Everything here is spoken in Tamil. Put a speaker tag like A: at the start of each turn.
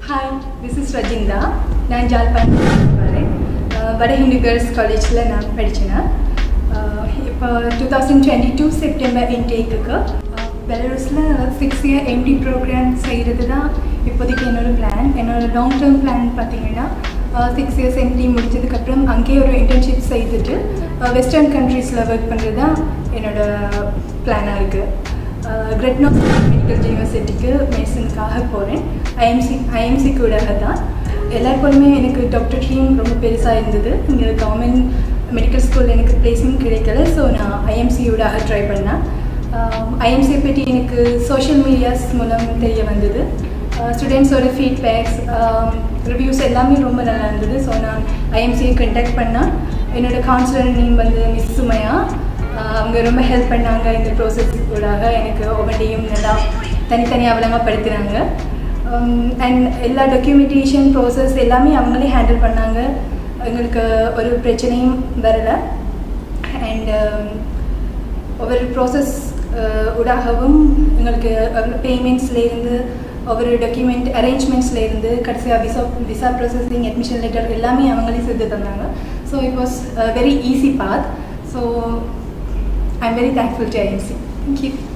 A: ஹாய் திஸ் இஸ் ரஜிந்தா நான் ஜாழ்ப்பாணம் வரேன் வட ஹிந்து கேர்ள்ஸ் காலேஜில் நான் படித்தேன் இப்போ two thousand twenty two September இன்டேக்குக்கு பெலரூஸில் சிக்ஸ் இயர் எம்டி ப்ரோக்ராம் செய்கிறது தான் இப்போதைக்கு என்னோடய பிளான் என்னோட லாங் டேர்ம் பிளான் பார்த்தீங்கன்னா சிக்ஸ் இயர்ஸ் எம்டி முடிச்சதுக்கப்புறம் அங்கேயே ஒரு இன்டர்ன்ஷிப் செய்துட்டு வெஸ்டர்ன் கண்ட்ரீஸில் ஒர்க் பண்ணுறது தான் என்னோடய பிளானாக இருக்குது கிரெட்னோ மெடிக்கல் யூனிவர்சிட்டிக்கு மெடிசனுக்காக போகிறேன் ஐஎம்சி ஐஎம்சி கூட தான் எல்லாருக்குமே எனக்கு டாக்டர் ட்ரீம் ரொம்ப பெருசாக இருந்தது இங்கே கவர்மெண்ட் மெடிக்கல் ஸ்கூலில் எனக்கு பிளேஸ்மெண்ட் கிடைக்கல ஸோ நான் ஐஎம்சியோட ட்ரை பண்ணேன் ஐஎம்சியை பற்றி எனக்கு சோஷியல் மீடியாஸ் மூலம் தெரிய வந்தது ஸ்டூடெண்ட்ஸோட ஃபீட்பேக்ஸ் ரிவ்யூஸ் எல்லாமே ரொம்ப நல்லா இருந்தது ஸோ நான் ஐஎம்சியை கண்டக்ட் பண்ணேன் என்னோடய கவுன்சிலர் நேம் வந்து மிஸ் சுமையா அவங்க ரொம்ப ஹெல்ப் பண்ணாங்க இந்த ப்ரோசஸ் கூடாக எனக்கு ஒவ்வொன்றையும் நல்லா தனித்தனியாக விளங்கப்படுத்தினாங்க அண்ட் எல்லா டாக்குமெண்டேஷன் ப்ரோசஸ் எல்லாமே அவங்களே ஹேண்டில் பண்ணாங்க எங்களுக்கு ஒரு பிரச்சனையும் வரலை அண்ட் ஒவ்வொரு ப்ராசஸ் ஊடாகவும் எங்களுக்கு பேமெண்ட்ஸ்லேருந்து ஒவ்வொரு டாக்குமெண்ட் அரேஞ்ச்மெண்ட்ஸ்லேருந்து கடைசியாக visa visa processing admission letter எல்லாமே அவங்களே செய்து தந்தாங்க so it was very easy path so I am very thankful to IMC thank you